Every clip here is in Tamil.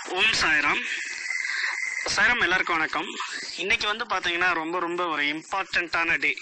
ஓம் சாய்ராம் சாய்ராம் எல்லாருக்கும் வணக்கம் இன்னைக்கு வந்து பார்த்தீங்கன்னா ரொம்ப ரொம்ப ஒரு இம்பார்ட்டண்ட்டான டே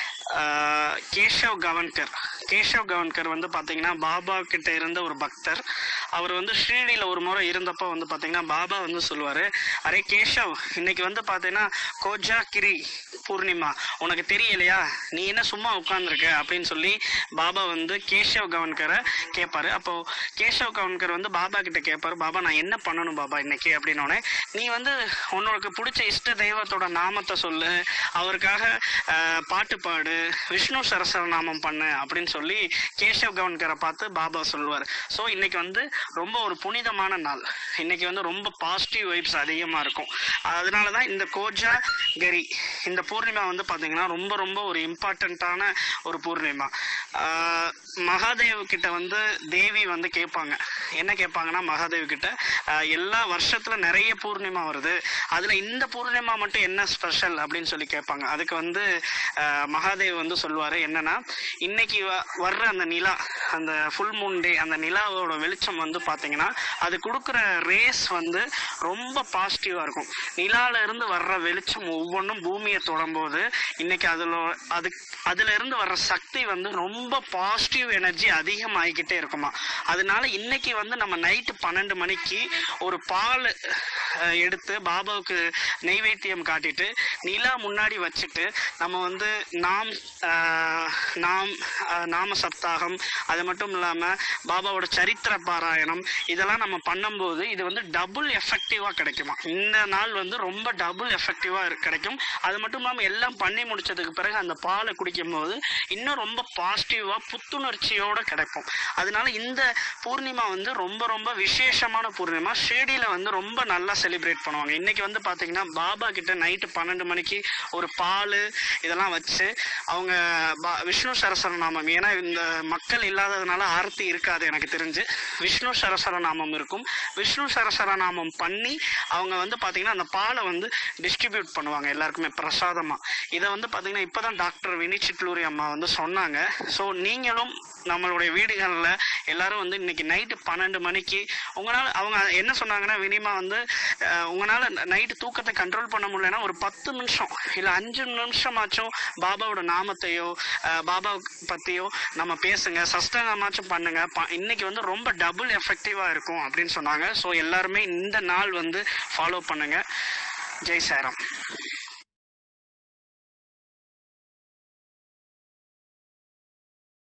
கேஷவ் கவன்கர் கேஷவ் கவன்கர் வந்து பார்த்தீங்கன்னா பாபா கிட்ட இருந்த ஒரு பக்தர் அவர் வந்து ஷீரடியில் ஒரு முறை இருந்தப்போ வந்து பார்த்தீங்கன்னா பாபா வந்து சொல்லுவார் அரே கேஷவ் இன்னைக்கு வந்து பார்த்தீங்கன்னா கோஜா கிரி பூர்ணிமா உனக்கு தெரியலையா நீ என்ன சும்மா உட்காந்துருக்க அப்படின்னு சொல்லி பாபா வந்து கேஷவ் கவன்கரை கேட்பாரு அப்போ கேஷவ் கவன்கர் வந்து பாபா கிட்ட கேட்பாரு பாபா நான் என்ன பண்ணணும் பாபா இன்னைக்கு அப்படின்னோடனே நீ வந்து உனக்கு பிடிச்ச இஷ்ட தெய்வத்தோட நாமத்தை சொல்லு அவருக்காக ஆஹ், பாட்டு பாடு விஷ்ணு சரசரநாமம் பண்ணு அப்படின்னு சொல்லி கேஷவ் கவன்கரை பார்த்து பாபா சொல்லுவார் ஸோ இன்னைக்கு வந்து ரொம்ப ஒரு புனிதமான நாள் இன்னைக்கு வந்து ரொம்ப பாசிட்டிவ் வைப்ஸ் அதிகமாக இருக்கும் அதனால தான் இந்த கோஜா கரி இந்த பூர்ணிமா வந்து பார்த்தீங்கன்னா ரொம்ப ரொம்ப ஒரு இம்பார்ட்டண்ட்டான ஒரு பூர்ணிமா ஆஹ் மகாதேவ் கிட்ட வந்து தேவி வந்து கேட்பாங்க என்ன கேட்பாங்கன்னா மகாதேவ் கிட்ட ஆஹ் எல்லா வருஷத்துல நிறைய பூர்ணிமா வருது அதுல இந்த பூர்ணிமா மட்டும் என்ன ஸ்பெஷல் அப்படின்னு சொல்லி கேட்பாங்க அதுக்கு வந்து ஆஹ் மகாதேவ் வந்து சொல்லுவாரு என்னன்னா இன்னைக்கு வ- வர்ற அந்த நிலா அந்த ஃபுல் மூன் டே அந்த நிலாவோட வெளிச்சம் வந்து பாத்தீங்கன்னா அது கொடுக்குற ரேஸ் வந்து ரொம்ப பாசிட்டிவா இருக்கும் நிலால இருந்து வர்ற வெளிச்சம் ஒவ்வொன்றும் பூமியை தொடும்போது இன்னைக்கு அதுல அது அதுல இருந்து வர்ற சக்தி வந்து ரொம்ப பாசிட்டிவ் எனர்ஜி அதிகமாகிக்கிட்டே இருக்குமா அதனால இன்னைக்கு வந்து நம்ம நைட்டு பன்னெண்டு மணிக்கு ஒரு பால் அஹ், எடுத்து பாபாவுக்கு நெய்வேத்தியம் காட்டிட்டு நிலா முன்னாடி வச்சுட்டு நம்ம வந்து நாம் ஆஹ், நாம் ஆஹ், நாம சப்தாகம் அது மட்டும் இல்லாம பாபாவோட சரித்திர பாராயணம் இதெல்லாம் நம்ம பண்ணும்போது இது வந்து டபுள் எஃபெக்டிவா கிடைக்குமா இந்த நாள் வந்து ரொம்ப டபுள் எஃபெக்டிவா கிடைக்கும் அது மட்டும் இல்லாம எல்லாம் பண்ணி முடிச்சதுக்கு பிறகு அந்த பாலை குடிக்கும் போது இன்னும் ரொம்ப பாசிட்டிவா புத்துணர்ச்சியோட கிடைக்கும் அதனால இந்த பூர்ணிமா வந்து ரொம்ப ரொம்ப விசேஷமான பூர்ணிமா ஷேடியில வந்து ரொம்ப நல்லா செலிப்ரேட் பண்ணுவாங்க இன்னைக்கு வந்து பாத்தீங்கன்னா பாபா கிட்ட நைட்டு பன்னெண்டு மணிக்கு ஒரு பால் இதெல்லாம் வச்சு அவங்க பா- விஷ்ணு சரஸ்வர நாமம் ஏன்னா இந்த மக்கள் இல்லாததுனால ஆரத்தி இருக்காது எனக்கு தெரிஞ்சு விஷ்ணு சரஸ்வர நாமம் இருக்கும் விஷ்ணு சரஸ்வர நாமம் பண்ணி அவங்க வந்து பாத்தீங்கன்னா அந்த பாலை வந்து டிஸ்ட்ரிபியூட் பண்ணுவாங்க எல்லாருக்குமே பிரசாதமா இதை வந்து பாத்தீங்கன்னா இப்பதான் டாக்டர் வினி சிட்லூரி அம்மா வந்து சொன்னாங்க ஸோ நீங்களும் நம்மளுடைய வீடுகளில் எல்லாரும் வந்து இன்னைக்கு நைட்டு பன்னெண்டு மணிக்கு உங்களால் அவங்க என்ன சொன்னாங்கன்னா வினிமா வந்து அஹ், உங்களால் நைட்டு தூக்கத்தை கண்ட்ரோல் பண்ண முடியலன்னா ஒரு பத்து நிமிஷம் இல்லை அஞ்சு நிமிஷமாச்சும் பாபாவோட நாமத்தையோ அஹ், பாபா பற்றியோ நம்ம பேசுங்க சஸ்தங்கமாச்சும் பண்ணுங்க ப- இன்னைக்கு வந்து ரொம்ப டபுள் எஃபெக்டிவாக இருக்கும் அப்படின்னு சொன்னாங்க ஸோ எல்லாருமே இந்த நாள் வந்து ஃபாலோ பண்ணுங்க ஜெய் சாய்ராம்